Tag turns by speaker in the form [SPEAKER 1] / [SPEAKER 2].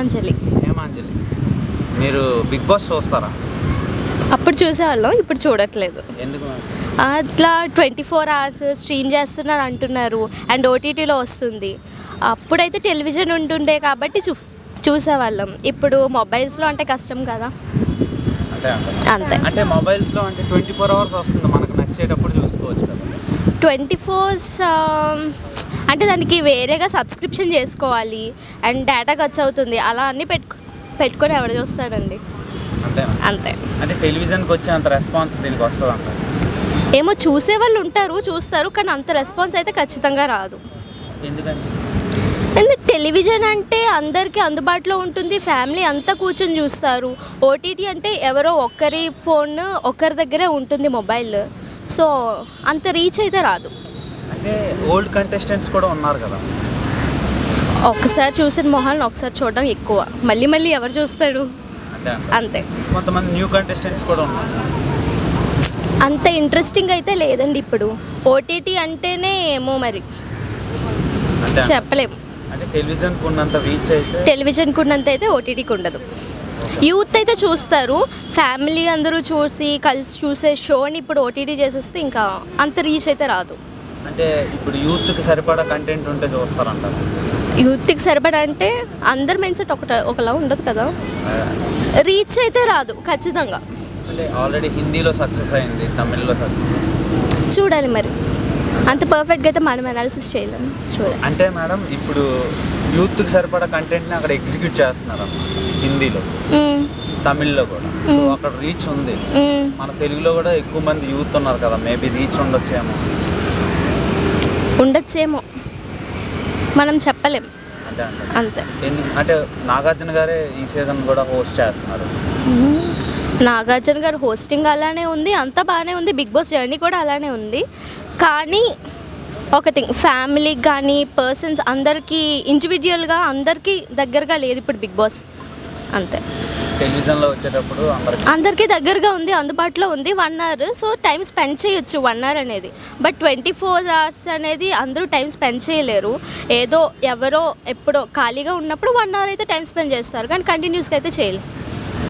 [SPEAKER 1] హేమాంజలి
[SPEAKER 2] హేమాంజలి మీరు big boss చూస్తారా
[SPEAKER 1] అప్పుడు చూసేవాళ్ళం ఇప్పుడు చూడట్లేదు
[SPEAKER 2] ఎందుకు మ్యామ్?
[SPEAKER 1] అట్లా ట్వంటీ ఫోర్ అవర్స్ స్ట్రీమ్ చేస్తున్నారు అంటున్నారు అండ్ ఓటీటీలో వస్తుంది అప్పుడైతే టెలివిజన్ ఉంటుండే కాబట్టి చూ చూసేవాళ్ళం ఇప్పుడు మొబైల్స్లో అంటే కష్టం కదా
[SPEAKER 2] అంటే అంటారా?
[SPEAKER 1] అంతే
[SPEAKER 2] అంటే మొబైల్స్లో అంటే ట్వంటీ ఫోర్ అవర్స్ వస్తుంది మనకు నచ్చేటప్పుడు చూసుకోవచ్చు కదా
[SPEAKER 1] ట్వంటీ ఫోర్స్ అంటే దానికి వేరేగా సబ్స్క్రిప్షన్ చేసుకోవాలి అండ్ డేటా ఖర్చు అవుతుంది అలా అన్నీ పెట్టుకో పెట్టుకొని ఎవడు చూస్తాడండి
[SPEAKER 2] అంతే
[SPEAKER 1] అంతే
[SPEAKER 2] అంటే టెలివిజన్కి వచ్చే అంత రెస్పాన్స్ దీనికి వస్తుంది అంటారు
[SPEAKER 1] ఏమో చూసే వాళ్ళు ఉంటారు చూస్తారు కానీ అంత రెస్పాన్స్ అయితే ఖచ్చితంగా రాదు
[SPEAKER 2] ఎందుకంటే
[SPEAKER 1] ఎందుకు టెలివిజన్ అంటే అందరికీ అందుబాటులో ఉంటుంది ఫ్యామిలీ అంతా కూర్చొని చూస్తారు ఓటీటీ అంటే ఎవరో ఒక్కరి ఫోన్ ఒక్కరి దగ్గరే ఉంటుంది మొబైల్ సో అంత రీచ్ అయితే రాదు
[SPEAKER 2] అంటే ఓల్డ్ కంటెస్టెంట్స్ కూడా ఉన్నారు కదా
[SPEAKER 1] ఒక్కసారి చూసిన మొహాలను ఒకసారి చూడడం ఎక్కువ మళ్ళీ మళ్ళీ ఎవరు చూస్తాడు
[SPEAKER 2] అంటే అంటారు.
[SPEAKER 1] అంతే
[SPEAKER 2] కొంతమంది న్యూ కంటెస్టెంట్స్ కూడా ఉన్నారు
[SPEAKER 1] అంత ఇంట్రెస్టింగ్ అయితే లేదండి ఇప్పుడు ఓటీటీ అంటేనే ఏమో మరి
[SPEAKER 2] అంటే అంటారు.
[SPEAKER 1] చెప్పలేము
[SPEAKER 2] అంటే టెలివిజన్కి ఉన్నంత రీచ్ అయితే
[SPEAKER 1] టెలివిజన్కి ఉన్నంత అయితే ఓటీటీకి ఉండదు యూత్ అయితే చూస్తారు ఫ్యామిలీ అందరూ చూసి కలిసి చూసే షోని ఇప్పుడు ఓటీటీ చేసేస్తే ఇంకా అంత రీచ్ అయితే రాదు
[SPEAKER 2] అంటే ఇప్పుడు యూత్కి సరిపడా కంటెంట్ ఉంటే చూస్తారంటారు
[SPEAKER 1] యూత్కి సరిపడా అంటే అందరి మైండ్ సెట్ ఒకట ఒకలా ఉండదు కదా రీచ్ అయితే రాదు ఖచ్చితంగా
[SPEAKER 2] అంటే ఆల్రెడీ హిందీలో సక్సెస్ అయింది తమిళ్లో సక్సెస్ అయింది
[SPEAKER 1] చూడాలి మరి అంత పర్ఫెక్ట్గా అయితే మనం అనాలిసిస్ చేయలేము చూడాలి
[SPEAKER 2] అంటే మేడం ఇప్పుడు యూత్కి సరిపడా కంటెంట్ని అక్కడ ఎగ్జిక్యూట్ చేస్తున్నారు అన్నమాట హిందీలో
[SPEAKER 1] మ్మ్.
[SPEAKER 2] తమిళ్లో కూడా సో అక్కడ రీచ్ ఉంది
[SPEAKER 1] మ్మ్.
[SPEAKER 2] మన తెలుగులో కూడా ఎక్కువ మంది యూత్ ఉన్నారు కదా మేబీ రీచ్ ఉండొచ్చేమో
[SPEAKER 1] ఉండొచ్చేమో మనం చెప్పలేం
[SPEAKER 2] అంటే అంటే
[SPEAKER 1] అంతే
[SPEAKER 2] ఎందుకు అంటే నాగార్జున గారే ఈ సీజన్ కూడా హోస్ట్ చేస్తున్నారు
[SPEAKER 1] నాగార్జున గారు హోస్టింగ్ అలానే ఉంది అంతా బాగానే ఉంది బిగ్ బాస్ జర్నీ కూడా అలానే ఉంది కానీ ఒక థింగ్ ఫ్యామిలీకి కానీ పర్సన్స్ అందరికీ ఇండివిజువల్గా అందరికీ దగ్గరగా లేదు ఇప్పుడు బిగ్ బాస్ అంతే
[SPEAKER 2] టెలివిజన్లో వచ్చేటప్పుడు అందరికి
[SPEAKER 1] అందరికీ దగ్గరగా ఉంది అందుబాటులో ఉంది one hour so time spend చేయొచ్చు వన్ అవర్ అనేది బట్ ట్వంటీ ఫోర్ అవర్స్ అనేది అందరూ టైం స్పెండ్ చేయలేరు ఏదో ఎవరో ఎప్పుడో ఖాళీగా ఉన్నప్పుడు వన్ అవర్ అయితే టైం స్పెండ్ చేస్తారు కానీ కంటిన్యూస్గా అయితే చేయలేరు